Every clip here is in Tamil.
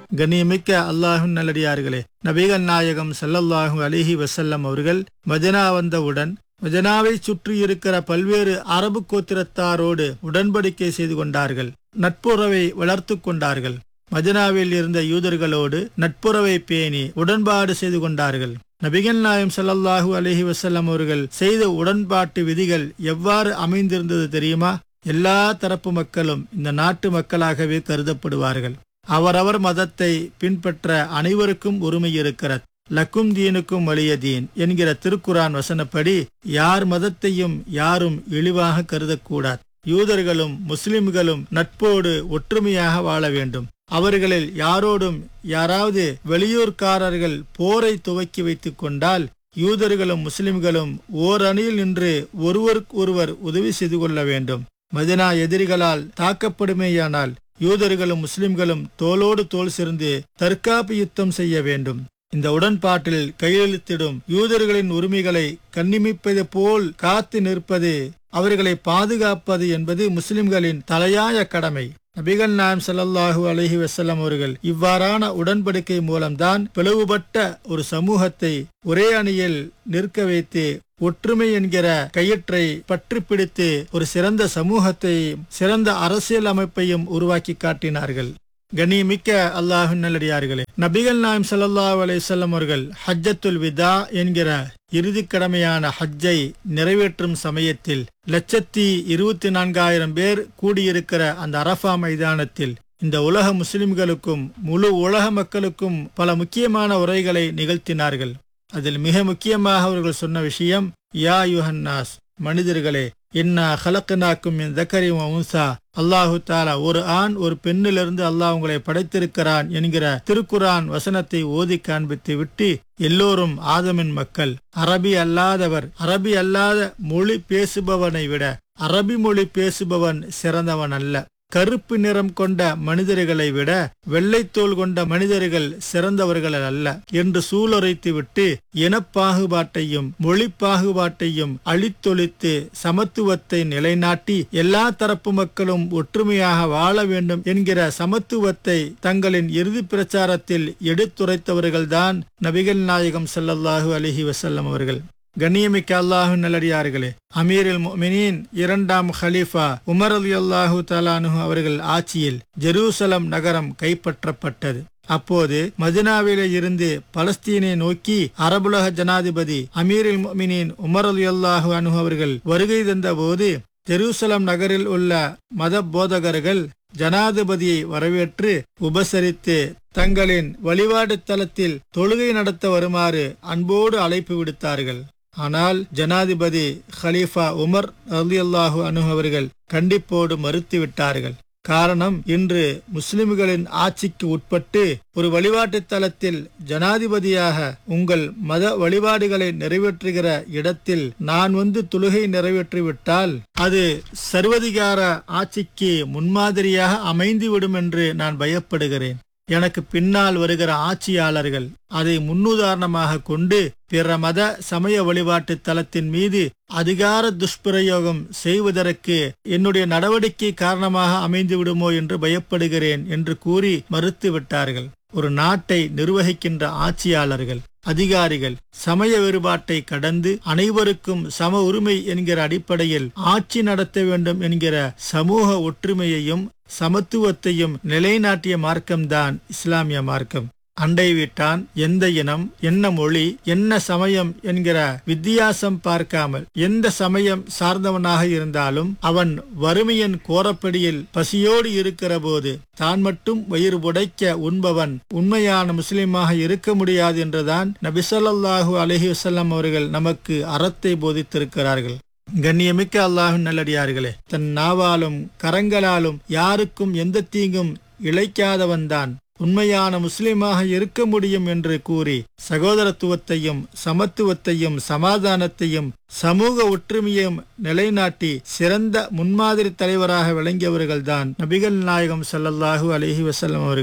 கண்ணியமிக்க அல்லாஹும் நல்லடியார்களே நபிகள் நாயகம் ஸல்லல்லாஹு அலிஹி வசல்லம் அவர்கள் மதினா வந்தவுடன் மதினாவை சுற்றி இருக்கிற பல்வேறு அரபு கோத்திரத்தாரோடு உடன்படிக்கை செய்து கொண்டார்கள் நட்புறவை வளர்த்து கொண்டார்கள் மதினாவில் இருந்த யூதர்களோடு நட்புறவை பேணி உடன்பாடு செய்து கொண்டார்கள் நபிகள் நாயம் ஸல்லல்லாஹு அலைஹி வஸல்லம் அவர்கள் செய்த உடன்பாட்டு விதிகள் எவ்வாறு அமைந்திருந்தது தெரியுமா எல்லா தரப்பு மக்களும் இந்த நாட்டு மக்களாகவே கருதப்படுவார்கள் அவரவர் மதத்தை பின்பற்ற அனைவருக்கும் உரிமை இருக்கிறது லக்கும் தீனுக்கும் வலிய தீன் என்கிற திருக்குரான் வசனப்படி யார் மதத்தையும் யாரும் இழிவாக கருதக்கூடாது யூதர்களும் முஸ்லிம்களும் நட்போடு ஒற்றுமையாக வாழ வேண்டும் அவர்களில் யாரோடும் யாராவது வெளியூர்காரர்கள் போரை துவக்கி வைத்துக் கொண்டால் யூதர்களும் முஸ்லிம்களும் ஓர் அணியில் நின்று ஒருவருக்கு ஒருவர் உதவி செய்து கொள்ள வேண்டும் மதினா எதிரிகளால் தாக்கப்படுமேயானால் யூதர்களும் முஸ்லிம்களும் தோளோடு தோள் சேர்ந்து தற்காப்பு யுத்தம் செய்ய வேண்டும் இந்த உடன்பாட்டில் கையெழுத்திடும் யூதர்களின் உரிமைகளை கண்ணிமிப்பது போல் காத்து நிற்பது அவர்களை பாதுகாப்பது என்பது முஸ்லிம்களின் தலையாய கடமை நபிகள் நாயம் ஸல்லல்லாஹு அலைஹி வஸல்லம் அவர்கள் இவ்வாறான உடன்படிக்கை மூலம்தான் பிளவுபட்ட ஒரு சமூகத்தை ஒரே அணியில் நிற்க வைத்து ஒற்றுமை என்கிற கயிற்றை பற்றி பிடித்து ஒரு சிறந்த சமூகத்தை சிறந்த அரசியல் அமைப்பையும் உருவாக்கி காட்டினார்கள் கண்ணியமிக்க அல்லாஹின் நல்லடியார்களே நபிகள் நாயம் ஸல்லல்லாஹு அலைஹி வஸல்லம் அவர்கள் ஹஜ்ஜத்துல் விதா என்கிற இறுதி கடமையான ஹஜ்ஜை நிறைவேற்றும் சமயத்தில் லட்சத்தி இருபத்தி நான்காயிரம் பேர் கூடியிருக்கிற அந்த அரஃபா மைதானத்தில் இந்த உலக முஸ்லிம்களுக்கும் முழு உலக மக்களுக்கும் பல முக்கியமான உரைகளை நிகழ்த்தினார்கள் அதில் மிக முக்கியமாக அவர்கள் சொன்ன விஷயம் யா யுஹன்னாஸ் மனிதர்களே இன்னா ஹலக்கனாக்கும் என் தக்கரி உன்சா அல்லாஹு தாலா ஒரு ஆண் ஒரு பெண்ணிலிருந்து அல்லாஹ் உங்களை படைத்திருக்கிறான் என்கிற திருக்குரான் வசனத்தை ஓதி காண்பித்து விட்டு எல்லோரும் ஆதமின் மக்கள் அரபி அல்லாதவர் அரபி அல்லாத மொழி பேசுபவனை விட அரபி மொழி பேசுபவன் சிறந்தவன் அல்ல கருப்பு நிறம் கொண்ட மனிதர்களை விட வெள்ளைத்தோல் கொண்ட மனிதர்கள் சிறந்தவர்கள் அல்ல என்று சூளுரைத்து விட்டு இனப்பாகுபாட்டையும் மொழி பாகுபாட்டையும் அழித்தொழித்து சமத்துவத்தை நிலைநாட்டி எல்லா தரப்பு மக்களும் ஒற்றுமையாக வாழ வேண்டும் என்கிற சமத்துவத்தை தங்களின் இறுதி பிரச்சாரத்தில் எடுத்துரைத்தவர்கள்தான் நபிகள் நாயகம் ஸல்லல்லாஹு அலிஹி வசல்லம் அவர்கள் கண்ணியமிக்க அல்லாஹு நல்லடியார்களே அமீரில் மொமினின் இரண்டாம் ஹலீஃபா உமர் அலி அல்லாஹு தலானு அவர்கள் ஆட்சியில் ஜெருசலம் நகரம் கைப்பற்றப்பட்டது அப்போது மதினாவிலே இருந்து பலஸ்தீனை நோக்கி அரபுலக ஜனாதிபதி அமீரில் மொமினின் உமர் அலி அல்லாஹு அனு அவர்கள் வருகை தந்தபோது ஜெருசலம் நகரில் உள்ள மத போதகர்கள் ஜனாதிபதியை வரவேற்று உபசரித்து தங்களின் வழிபாடு தலத்தில் தொழுகை நடத்த வருமாறு அன்போடு அழைப்பு விடுத்தார்கள் ஆனால் ஜனாதிபதி ஹலீஃபா உமர் அலி அல்லாஹு அனு அவர்கள் கண்டிப்போடு மறுத்துவிட்டார்கள் காரணம் இன்று முஸ்லிம்களின் ஆட்சிக்கு உட்பட்டு ஒரு வழிபாட்டு தலத்தில் ஜனாதிபதியாக உங்கள் மத வழிபாடுகளை நிறைவேற்றுகிற இடத்தில் நான் வந்து தொழுகை நிறைவேற்றிவிட்டால் அது சர்வதிகார ஆட்சிக்கு முன்மாதிரியாக அமைந்துவிடும் என்று நான் பயப்படுகிறேன் எனக்கு பின்னால் வருகிற ஆட்சியாளர்கள் அதை முன்னுதாரணமாக கொண்டு பிற மத சமய வழிபாட்டு தலத்தின் மீது அதிகார துஷ்பிரயோகம் செய்வதற்கு என்னுடைய நடவடிக்கை காரணமாக அமைந்து விடுமோ என்று பயப்படுகிறேன் என்று கூறி மறுத்து விட்டார்கள் ஒரு நாட்டை நிர்வகிக்கின்ற ஆட்சியாளர்கள் அதிகாரிகள் சமய வேறுபாட்டை கடந்து அனைவருக்கும் சம உரிமை என்கிற அடிப்படையில் ஆட்சி நடத்த வேண்டும் என்கிற சமூக ஒற்றுமையையும் சமத்துவத்தையும் நிலைநாட்டிய மார்க்கம்தான் இஸ்லாமிய மார்க்கம் அண்டை வீட்டான் எந்த இனம் என்ன மொழி என்ன சமயம் என்கிற வித்தியாசம் பார்க்காமல் எந்த சமயம் சார்ந்தவனாக இருந்தாலும் அவன் வறுமையின் கோரப்படியில் பசியோடு இருக்கிற போது தான் மட்டும் வயிறு புடைக்க உண்பவன் உண்மையான முஸ்லிமாக இருக்க முடியாது என்றுதான் நபிசல்லாஹூ அலஹி வசல்லம் அவர்கள் நமக்கு அறத்தை போதித்திருக்கிறார்கள் கண்ணியமிக்க அல்லாஹின் நல்லடியார்களே தன் நாவாலும் கரங்களாலும் யாருக்கும் எந்த தீங்கும் இழைக்காதவன்தான் உண்மையான முஸ்லிமாக இருக்க முடியும் என்று கூறி சகோதரத்துவத்தையும் சமத்துவத்தையும் சமாதானத்தையும் சமூக ஒற்றுமையும் நிலைநாட்டி சிறந்த முன்மாதிரி தலைவராக விளங்கியவர்கள்தான் நபிகள் நாயகம் ஸல்லல்லாஹு அலைஹி வஸல்லம் அவர்கள்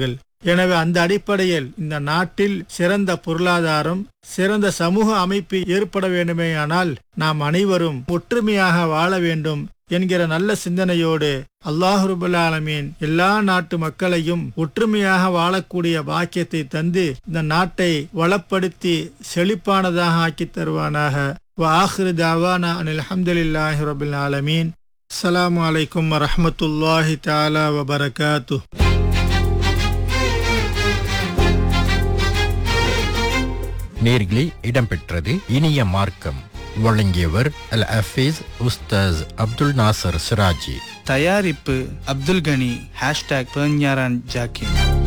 எனவே அந்த அடிப்படையில் இந்த நாட்டில் சிறந்த பொருளாதாரம் சிறந்த சமூக அமைப்பு ஏற்பட வேண்டுமேயானால் நாம் அனைவரும் ஒற்றுமையாக வாழ வேண்டும் என்கிற நல்ல சிந்தனையோடு அல்லாஹ் ரபுல் ஆலமீன் எல்லா நாட்டு மக்களையும் ஒற்றுமையாக வாழக்கூடிய பாக்கியத்தை தந்து இந்த நாட்டை வளப்படுத்தி செழிப்பானதாக ஆக்கி தருவானாக வாஹிரு தாவானா அனில் அஹமதுல்லாஹி ரபுல் ஆலமீன் அஸ்ஸலாமு அலைக்கும் வரஹமத்துல்லாஹி தாலா வபரகாத்து நேர்களே இடம்பெற்றது இனிய மார்க்கம் வழங்கியவர் அல் அஃபீஸ் உஸ்தாஸ் அப்துல் நாசர் சிராஜி தயாரிப்பு அப்துல் கனி ஹேஷ்டாக் பெர்ஞாரான் ஜாக்கிர்